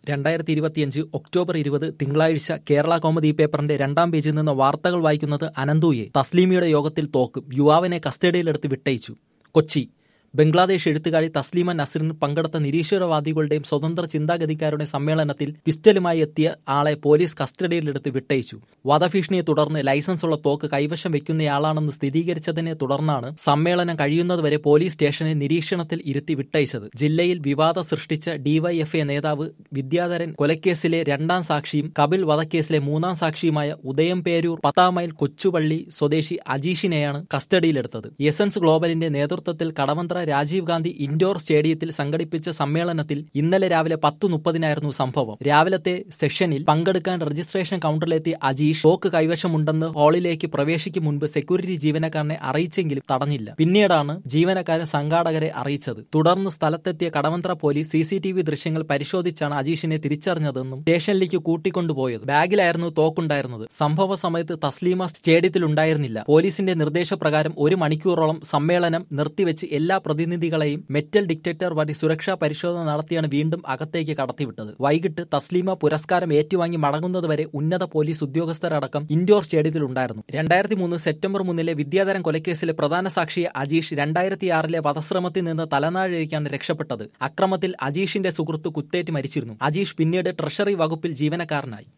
രണ്ടായിരത്തി ഇരുപത്തിയഞ്ച് ഒക്ടോബർ ഇരുപത് തിങ്കളാഴ്ച കേരള കോമഡി പേപ്പറിന്റെ രണ്ടാം പേജിൽ നിന്ന് വാർത്തകൾ വായിക്കുന്നത് അനന്തുയെ തസ്ലീമിയുടെ യോഗത്തിൽ തോക്കും യുവാവിനെ കസ്റ്റഡിയിലെടുത്ത് വിട്ടയച്ചു കൊച്ചി ബംഗ്ലാദേശ് എഴുത്തുകാരി തസ്ലീമ നസറിന് പങ്കെടുത്ത നിരീശ്വരവാദികളുടെയും സ്വതന്ത്ര ചിന്താഗതിക്കാരുടെ സമ്മേളനത്തിൽ പിസ്റ്റലുമായി എത്തിയ ആളെ പോലീസ് കസ്റ്റഡിയിലെടുത്ത് വിട്ടയച്ചു വധഭീഷണിയെ തുടർന്ന് ലൈസൻസുള്ള തോക്ക് കൈവശം വെക്കുന്നയാളാണെന്ന് സ്ഥിരീകരിച്ചതിനെ തുടർന്നാണ് സമ്മേളനം കഴിയുന്നതുവരെ പോലീസ് സ്റ്റേഷനെ നിരീക്ഷണത്തിൽ ഇരുത്തി വിട്ടയച്ചത് ജില്ലയിൽ വിവാദം സൃഷ്ടിച്ച ഡിവൈഎഫ്ഐ നേതാവ് വിദ്യാധരൻ കൊലക്കേസിലെ രണ്ടാം സാക്ഷിയും കപിൽ വധക്കേസിലെ മൂന്നാം സാക്ഷിയുമായ ഉദയം പേരൂർ പത്താം മൈൽ കൊച്ചുപള്ളി സ്വദേശി അജീഷിനെയാണ് കസ്റ്റഡിയിലെടുത്തത് എസൻസ് ഗ്ലോബലിന്റെ നേതൃത്വത്തിൽ കടവന്ത്ര രാജീവ് ഗാന്ധി ഇൻഡോർ സ്റ്റേഡിയത്തിൽ സംഘടിപ്പിച്ച സമ്മേളനത്തിൽ ഇന്നലെ രാവിലെ പത്ത് മുപ്പതിനായിരുന്നു സംഭവം രാവിലത്തെ സെഷനിൽ പങ്കെടുക്കാൻ രജിസ്ട്രേഷൻ കൗണ്ടറിലെത്തിയ അജീഷ് തോക്ക് കൈവശമുണ്ടെന്ന് ഹാളിലേക്ക് പ്രവേശിക്കും മുൻപ് സെക്യൂരിറ്റി ജീവനക്കാരനെ അറിയിച്ചെങ്കിലും തടഞ്ഞില്ല പിന്നീടാണ് ജീവനക്കാരൻ സംഘാടകരെ അറിയിച്ചത് തുടർന്ന് സ്ഥലത്തെത്തിയ Kadavanthra police C C T V ദൃശ്യങ്ങൾ പരിശോധിച്ചാണ് അജീഷിനെ തിരിച്ചറിഞ്ഞതെന്നും സ്റ്റേഷനിലേക്ക് കൂട്ടിക്കൊണ്ടുപോയത് ബാഗിലായിരുന്നു തോക്കുണ്ടായിരുന്നത് സംഭവ സമയത്ത് തസ്ലീമ സ്റ്റേഡിയത്തിലുണ്ടായിരുന്നില്ല പോലീസിന്റെ നിർദ്ദേശപ്രകാരം ഒരു മണിക്കൂറോളം സമ്മേളനം നിർത്തിവെച്ച് എല്ലാ പ്രതിനിധികളെയും മെറ്റൽ ഡിറ്റക്ടർ വഴി സുരക്ഷാ പരിശോധന നടത്തിയാണ് വീണ്ടും അകത്തേക്ക് കടത്തിവിട്ടത് വൈകിട്ട് തസ്ലീമ പുരസ്കാരം ഏറ്റുവാങ്ങി മടങ്ങുന്നതുവരെ ഉന്നത പോലീസ് ഉദ്യോഗസ്ഥരടക്കം ഇൻഡോർ സ്റ്റേഡിയത്തിലുണ്ടായിരുന്നു രണ്ടായിരത്തി മൂന്ന് സെപ്റ്റംബർ മൂന്നിലെ വിദ്യാധരൻ കൊലക്കേസിലെ പ്രധാന സാക്ഷിയെ അജീഷ് രണ്ടായിരത്തി ആറിലെ വധശ്രമത്തിൽ നിന്ന് തലനാഴിഴിക്കാണ് രക്ഷപ്പെട്ടത് അക്രമത്തിൽ അജീഷിന്റെ സുഹൃത്ത് കുത്തേറ്റ് മരിച്ചിരുന്നു അജീഷ് പിന്നീട് ട്രഷറി വകുപ്പിൽ ജീവനക്കാരനായി